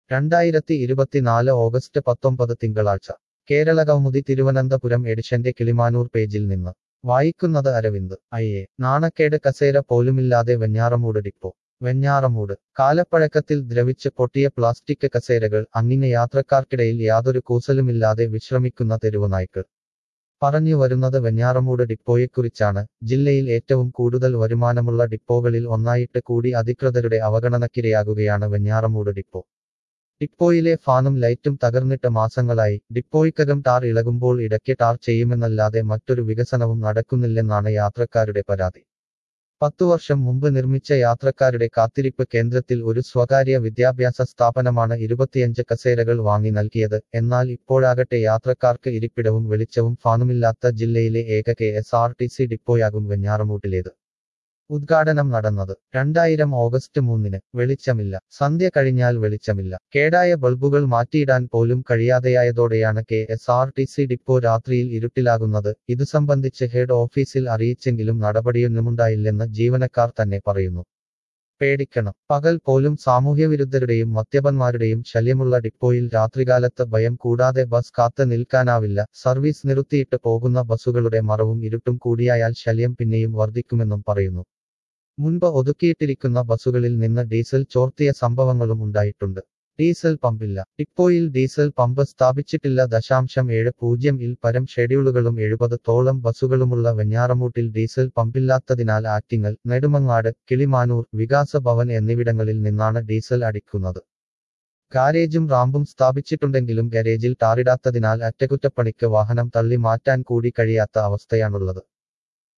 രണ്ടായിരത്തി ഇരുപത്തിനാല് ഓഗസ്റ്റ് പത്തൊമ്പത് തിങ്കളാഴ്ച കേരള കൗമുദി തിരുവനന്തപുരം എഡിഷന്റെ കിളിമാനൂർ പേജിൽ നിന്ന് വായിക്കുന്നത് അരവിന്ദ് അയ്യേ നാണക്കേട് കസേര പോലുമില്ലാതെ വെഞ്ഞാറമൂട് ഡിപ്പോ വെഞ്ഞാറമൂട് കാലപ്പഴക്കത്തിൽ ദ്രവിച്ച് പൊട്ടിയ പ്ലാസ്റ്റിക് കസേരകൾ അങ്ങിനെ യാത്രക്കാർക്കിടയിൽ യാതൊരു കൂസലുമില്ലാതെ വിശ്രമിക്കുന്ന തെരുവുനായ്ക്കൾ പറഞ്ഞു വരുന്നത് വെഞ്ഞാറമൂട് ഡിപ്പോയെക്കുറിച്ചാണ് ജില്ലയിൽ ഏറ്റവും കൂടുതൽ വരുമാനമുള്ള ഡിപ്പോകളിൽ ഒന്നായിട്ട് കൂടി അധികൃതരുടെ അവഗണനക്കിരയാകുകയാണ് വെഞ്ഞാറമൂട് ഡിപ്പോ ഡിപ്പോയിലെ ഫാനും ലൈറ്റും തകർന്നിട്ട് മാസങ്ങളായി ഡിപ്പോയ്ക്കകം ടാർ ഇളകുമ്പോൾ ഇടയ്ക്ക് ടാർ ചെയ്യുമെന്നല്ലാതെ മറ്റൊരു വികസനവും നടക്കുന്നില്ലെന്നാണ് യാത്രക്കാരുടെ പരാതി പത്തു വർഷം മുമ്പ് നിർമ്മിച്ച യാത്രക്കാരുടെ കാത്തിരിപ്പ് കേന്ദ്രത്തിൽ ഒരു സ്വകാര്യ വിദ്യാഭ്യാസ സ്ഥാപനമാണ് ഇരുപത്തിയഞ്ച് കസേരകൾ വാങ്ങി നൽകിയത് എന്നാൽ ഇപ്പോഴാകട്ടെ യാത്രക്കാർക്ക് ഇരിപ്പിടവും വെളിച്ചവും ഫാനുമില്ലാത്ത ജില്ലയിലെ ഏക K S R T C ഡിപ്പോയാകും വെഞ്ഞാറമൂട്ടിലേത് ഉദ്ഘാടനം നടന്നത് രണ്ടായിരം ഓഗസ്റ്റ് മൂന്നിന് വെളിച്ചമില്ല സന്ധ്യ കഴിഞ്ഞാൽ വെളിച്ചമില്ല കേടായ ബൾബുകൾ മാറ്റിയിടാൻ പോലും കഴിയാതെയായതോടെയാണ് K S R T C depot രാത്രിയിൽ ഇരുട്ടിലാകുന്നത് ഇതു സംബന്ധിച്ച് ഹെഡ് ഓഫീസിൽ അറിയിച്ചെങ്കിലും നടപടിയൊന്നുമുണ്ടായില്ലെന്ന് ജീവനക്കാർ തന്നെ പറയുന്നു പേടിക്കണം പകൽ പോലും സാമൂഹ്യവിരുദ്ധരുടെയും മദ്യപന്മാരുടെയും ശല്യമുള്ള ഡിപ്പോയിൽ രാത്രികാലത്ത് ഭയം കൂടാതെ ബസ് കാത്ത് നിൽക്കാനാവില്ല സർവീസ് നിർത്തിയിട്ട് പോകുന്ന ബസ്സുകളുടെ മറവും ഇരുട്ടും കൂടിയായാൽ ശല്യം പിന്നെയും വർദ്ധിക്കുമെന്നും പറയുന്നു മുൻപ് ഒതുക്കിയിട്ടിരിക്കുന്ന ബസ്സുകളിൽ നിന്ന് ഡീസൽ ചോർത്തിയ സംഭവങ്ങളും ഉണ്ടായിട്ടുണ്ട് ഡീസൽ പമ്പില്ല ഡിപ്പോയിൽ ഡീസൽ പമ്പ് സ്ഥാപിച്ചിട്ടില്ല ദശാംശം ഏഴ് പൂജ്യം ഇൽ പരം ഷെഡ്യൂളുകളും എഴുപത് തോളം ബസ്സുകളുമുള്ള വെഞ്ഞാറമൂട്ടിൽ ഡീസൽ പമ്പില്ലാത്തതിനാൽ ആറ്റിങ്ങൽ നെടുമങ്ങാട് കിളിമാനൂർ വികാസ ഭവൻ എന്നിവിടങ്ങളിൽ നിന്നാണ് ഡീസൽ അടിക്കുന്നത് ഗാരേജും റാമ്പും സ്ഥാപിച്ചിട്ടുണ്ടെങ്കിലും ഗാരേജിൽ ടാറിടാത്തതിനാൽ അറ്റകുറ്റപ്പണിക്ക് വാഹനം തള്ളി മാറ്റാൻ കൂടി കഴിയാത്ത അവസ്ഥയാണുള്ളത്